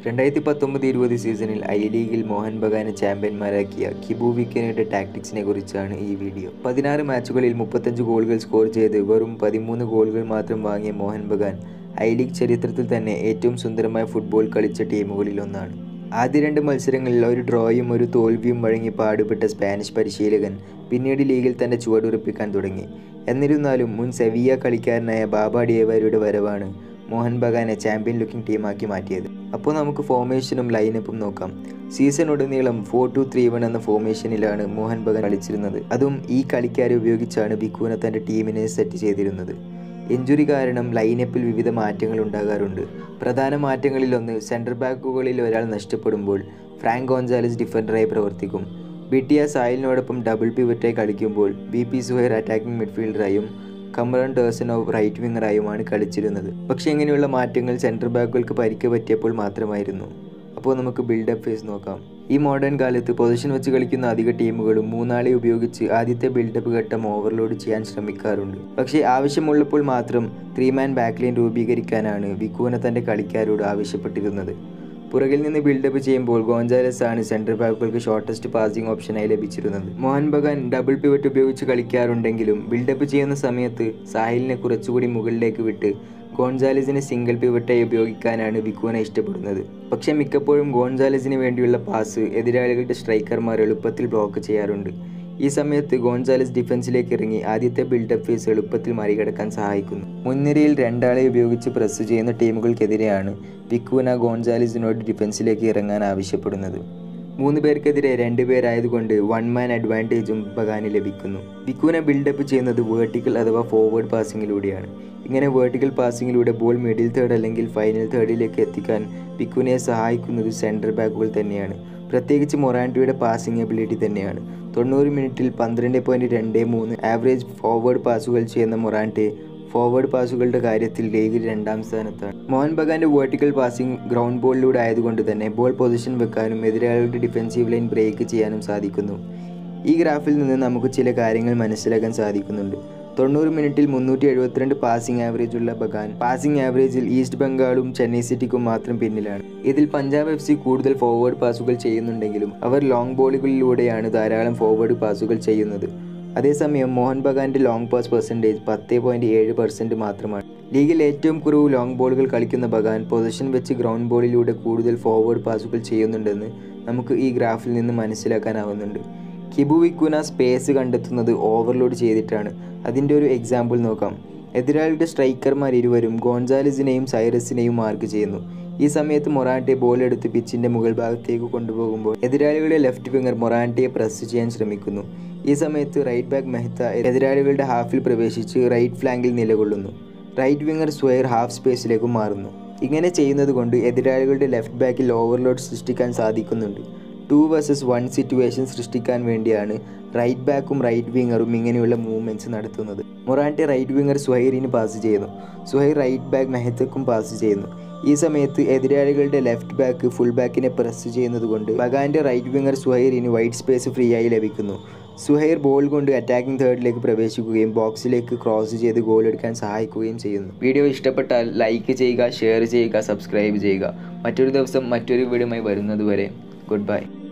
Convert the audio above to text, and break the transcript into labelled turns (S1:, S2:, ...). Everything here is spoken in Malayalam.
S1: രണ്ടായിരത്തി പത്തൊമ്പത് ഇരുപത് സീസണിൽ ഐ ലീഗിൽ മോഹൻ ബഗാനെ ചാമ്പ്യന്മാരാക്കിയ കിബു വിക്കനയുടെ ടാക്ടിക്സിനെ കുറിച്ചാണ് ഈ വീഡിയോ പതിനാറ് മാച്ചുകളിൽ മുപ്പത്തഞ്ച് ഗോളുകൾ സ്കോർ ചെയ്ത് വെറും പതിമൂന്ന് ഗോളുകൾ മാത്രം വാങ്ങിയ മോഹൻ ബഗാൻ ഐ ലീഗ് ചരിത്രത്തിൽ തന്നെ ഏറ്റവും സുന്ദരമായ ഫുട്ബോൾ കളിച്ച ടീമുകളിൽ ഒന്നാണ് ആദ്യ രണ്ട് മത്സരങ്ങളിൽ ഒരു ഡ്രോയും ഒരു തോൽവിയും വഴങ്ങി പാടുപെട്ട സ്പാനിഷ് പരിശീലകൻ പിന്നീട് ലീഗിൽ തന്റെ ചുവടുറപ്പിക്കാൻ തുടങ്ങി എന്നിരുന്നാലും മുൻ സെവിയ കളിക്കാരനായ ബാബ ഡിയവാരിയുടെ വരവാണ് മോഹൻ ബഗാനെ ചാമ്പ്യൻ ലുക്കിംഗ് ടീമാക്കി മാറ്റിയത് അപ്പോൾ നമുക്ക് ഫോർമേഷനും ലൈനപ്പും നോക്കാം സീസൺ ഉടനീളം ഫോർ ടു ത്രീ വൺ എന്ന ഫോർമേഷനിലാണ് മോഹൻ ബഗാൻ കളിച്ചിരുന്നത് അതും ഈ കളിക്കാരെ ഉപയോഗിച്ചാണ് ബിക്കുവിനെ തൻ്റെ ടീമിനെ സെറ്റ് ചെയ്തിരുന്നത് ഇഞ്ചുറി കാരണം ലൈനപ്പിൽ വിവിധ മാറ്റങ്ങൾ ഉണ്ടാകാറുണ്ട് പ്രധാന മാറ്റങ്ങളിലൊന്ന് സെൻട്രൽ ബാക്കുകളിൽ ഒരാൾ നഷ്ടപ്പെടുമ്പോൾ ഫ്രാങ്ക് ഗോൺസാലസ് ഡിഫൻഡറായി പ്രവർത്തിക്കും ബി ടി ആ സായലിനോടൊപ്പം ഡബിൾ പിവറ്റായി കളിക്കുമ്പോൾ ബി പി സുഹൈർ അറ്റാക്കിംഗ് മിഡ്ഫീൽഡറായും കമറൺ ടേഴ്സനോവ് റൈറ്റ് വിങ്ങറായുമാണ് കളിച്ചിരുന്നത് പക്ഷേ ഇങ്ങനെയുള്ള മാറ്റങ്ങൾ സെൻട്രൽ ബാക്കുകൾക്ക് പരിക്ക് പറ്റിയപ്പോൾ മാത്രമായിരുന്നു അപ്പോൾ നമുക്ക് ബിൽഡപ്പ് ഫേസ് നോക്കാം ഈ മോഡേൺ കാലത്ത് പൊസിഷൻ വെച്ച് കളിക്കുന്ന അധിക ടീമുകളും മൂന്നാളെ ഉപയോഗിച്ച് ആദ്യത്തെ ബിൽഡപ്പ് ഘട്ടം ഓവർലോഡ് ചെയ്യാൻ ശ്രമിക്കാറുണ്ട് പക്ഷേ ആവശ്യമുള്ളപ്പോൾ മാത്രം ത്രീ മാൻ ബാക്ക്ലൈൻ രൂപീകരിക്കാനാണ് വിക്കൂന തൻ്റെ കളിക്കാരോട് ആവശ്യപ്പെട്ടിരുന്നത് പുറകിൽ നിന്ന് ബിൽഡപ്പ് ചെയ്യുമ്പോൾ ഗോഞ്ചാലസ് ആണ് സെൻട്രൽ ബാക്കുകൾക്ക് ഷോർട്ടസ്റ്റ് പാസിംഗ് ഓപ്ഷനായി ലഭിച്ചിരുന്നത് മോഹൻ ബഗാൻ ഡബിൾ പിവറ്റ് ഉപയോഗിച്ച് കളിക്കാറുണ്ടെങ്കിലും ബിൽഡപ്പ് ചെയ്യുന്ന സമയത്ത് സാഹിലിനെ കുറച്ചുകൂടി മുകളിലേക്ക് വിട്ട് ഗോൺസാലസിനെ സിംഗിൾ പിവറ്റായി ഉപയോഗിക്കാനാണ് വിക്കുവന ഇഷ്ടപ്പെടുന്നത് പക്ഷേ മിക്കപ്പോഴും ഗോൺസാലസിന് വേണ്ടിയുള്ള പാസ് എതിരാളികളുടെ സ്ട്രൈക്കർമാർ എളുപ്പത്തിൽ ബ്ലോക്ക് ചെയ്യാറുണ്ട് ഈ സമയത്ത് ഗോൺസാലസ് ഡിഫൻസിലേക്ക് ഇറങ്ങി ആദ്യത്തെ ബിൽഡപ്പ് ഫേസ് എളുപ്പത്തിൽ മറികടക്കാൻ സഹായിക്കുന്നു മുൻനിരയിൽ രണ്ടാളെ ഉപയോഗിച്ച് പ്രസ് ചെയ്യുന്ന ടീമുകൾക്കെതിരെയാണ് വിക്കുവന ഗോൺസാലിസിനോട് ഡിഫൻസിലേക്ക് ഇറങ്ങാൻ ആവശ്യപ്പെടുന്നത് മൂന്ന് പേർക്കെതിരെ രണ്ട് പേരായതുകൊണ്ട് വൺ മാൻ അഡ്വാൻറ്റേജും ബഗാന് ലഭിക്കുന്നു വിക്കുവിനെ ബിൽഡപ്പ് ചെയ്യുന്നത് വേർട്ടിക്കൽ അഥവാ ഫോർവേഡ് പാസിങ്ങിലൂടെയാണ് ഇങ്ങനെ വേർട്ടിക്കൽ പാസിങ്ങിലൂടെ ബോൾ മിഡിൽ തേർഡ് അല്ലെങ്കിൽ ഫൈനൽ തേർഡിലേക്ക് എത്തിക്കാൻ വിക്കുവിനെ സഹായിക്കുന്നത് സെൻട്രൽ ബാക്കുകൾ തന്നെയാണ് പ്രത്യേകിച്ച് മൊറാൻഡിയുടെ പാസിംഗ് എബിലിറ്റി തന്നെയാണ് തൊണ്ണൂറ് മിനിറ്റിൽ പന്ത്രണ്ട് പോയിൻറ്റ് രണ്ട് മൂന്ന് ആവറേജ് ഫോർവേഡ് പാസുകൾ ചെയ്യുന്ന മൊറാൻഡെ ഫോർവേഡ് പാസുകളുടെ കാര്യത്തിൽ ലീഗിൽ രണ്ടാം സ്ഥാനത്താണ് മോഹൻ ബഗാന്റെ വേർട്ടിക്കൽ പാസിംഗ് ഗ്രൗണ്ട് ബോളിലൂടെ ആയതുകൊണ്ട് തന്നെ ബോൾ പൊസിഷൻ വെക്കാനും എതിരാളികളുടെ ഡിഫൻസീവ് ലൈൻ ബ്രേക്ക് ചെയ്യാനും സാധിക്കുന്നു ഈ ഗ്രാഫിൽ നിന്ന് നമുക്ക് ചില കാര്യങ്ങൾ മനസ്സിലാക്കാൻ സാധിക്കുന്നുണ്ട് തൊണ്ണൂറ് മിനിറ്റിൽ മുന്നൂറ്റി എഴുപത്തിരണ്ട് പാസിംഗ് ആവറേജ് ഉള്ള ബഗാൻ പാസിംഗ് ആവറേജിൽ ഈസ്റ്റ് ബംഗാളും ചെന്നൈ സിറ്റിക്കും മാത്രം പിന്നിലാണ് ഇതിൽ പഞ്ചാബ് എഫ് സി കൂടുതൽ ഫോർവേഡ് പാസുകൾ ചെയ്യുന്നുണ്ടെങ്കിലും അവർ ലോങ് ബോളുകളിലൂടെയാണ് ധാരാളം ഫോർവേഡ് പാസുകൾ ചെയ്യുന്നത് അതേസമയം മോഹൻ ബഗാന്റെ ലോങ് പാസ് പെർസെൻറ്റേജ് പത്ത് പോയിൻറ്റ് ഏഴ് പെർസെൻറ്റ് മാത്രമാണ് ലീഗിൽ ഏറ്റവും കുറവ് ലോങ് ബോളുകൾ കളിക്കുന്ന ബഗാൻ പൊസിഷൻ വെച്ച് ഗ്രൗണ്ട് ബോളിലൂടെ കൂടുതൽ ഫോർവേഡ് പാസുകൾ ചെയ്യുന്നുണ്ടെന്ന് നമുക്ക് ഈ ഗ്രാഫിൽ നിന്ന് മനസ്സിലാക്കാനാവുന്നുണ്ട് കിബു വിക്കുന സ്പേസ് കണ്ടെത്തുന്നത് ഓവർലോഡ് ചെയ്തിട്ടാണ് അതിൻ്റെ ഒരു എക്സാമ്പിൾ നോക്കാം എതിരാളിയുടെ സ്ട്രൈക്കർമാർ ഇരുവരും ഗോൺസാലിസിനെയും സൈറസിനെയും മാർക്ക് ചെയ്യുന്നു ഈ സമയത്ത് മൊറാൻറ്റെ ബോൾ എടുത്ത് പിച്ചിൻ്റെ മുകൾ ഭാഗത്തേക്ക് കൊണ്ടുപോകുമ്പോൾ എതിരാളികളുടെ ലെഫ്റ്റ് വിങ്ങർ മൊറാൻറ്റയെ പ്രസ് ചെയ്യാൻ ശ്രമിക്കുന്നു ഈ സമയത്ത് റൈറ്റ് ബാക്ക് മെഹ്ത്ത എതിരാളികളുടെ ഹാഫിൽ പ്രവേശിച്ച് റൈറ്റ് ഫ്ലാങ്കിൽ നിലകൊള്ളുന്നു റൈറ്റ് വിങ്ങർ സ്വയർ ഹാഫ് സ്പേസിലേക്ക് മാറുന്നു ഇങ്ങനെ ചെയ്യുന്നത് കൊണ്ട് എതിരാളികളുടെ ലെഫ്റ്റ് ബാക്കിൽ ഓവർലോഡ് സൃഷ്ടിക്കാൻ സാധിക്കുന്നുണ്ട് ടു വേഴ്സസ് വൺ സിറ്റുവേഷൻ സൃഷ്ടിക്കാൻ വേണ്ടിയാണ് റൈറ്റ് ബാക്കും റൈറ്റ് വിങ്ങറും ഇങ്ങനെയുള്ള മൂവ്മെൻറ്റ്സ് നടത്തുന്നത് മൊറാൻറ്റെ റൈറ്റ് വിങ്ങർ സുഹൈറിന് പാസ് ചെയ്യുന്നു സുഹൈർ റൈറ്റ് ബാക്ക് മെഹത്തക്കും പാസ് ചെയ്യുന്നു ഈ സമയത്ത് എതിരാളികളുടെ ലെഫ്റ്റ് ബാക്ക് ഫുൾ ബാക്കിനെ പ്രസ് ചെയ്യുന്നത് കൊണ്ട് ബഗാന്റെ റൈറ്റ് വിങ്ങർ സുഹൈറിന് വൈറ്റ് സ്പേസ് ഫ്രീ ആയി ലഭിക്കുന്നു സുഹൈർ ബോൾ കൊണ്ട് അറ്റാക്കിംഗ് തേർഡിലേക്ക് പ്രവേശിക്കുകയും ബോക്സിലേക്ക് ക്രോസ് ചെയ്ത് ഗോൾ എടുക്കാൻ സഹായിക്കുകയും ചെയ്യുന്നു വീഡിയോ ഇഷ്ടപ്പെട്ടാൽ ലൈക്ക് ചെയ്യുക ഷെയർ ചെയ്യുക സബ്സ്ക്രൈബ് ചെയ്യുക മറ്റൊരു ദിവസം മറ്റൊരു വീഡിയോയുമായി വരുന്നതുവരെ ഗുഡ് ബൈ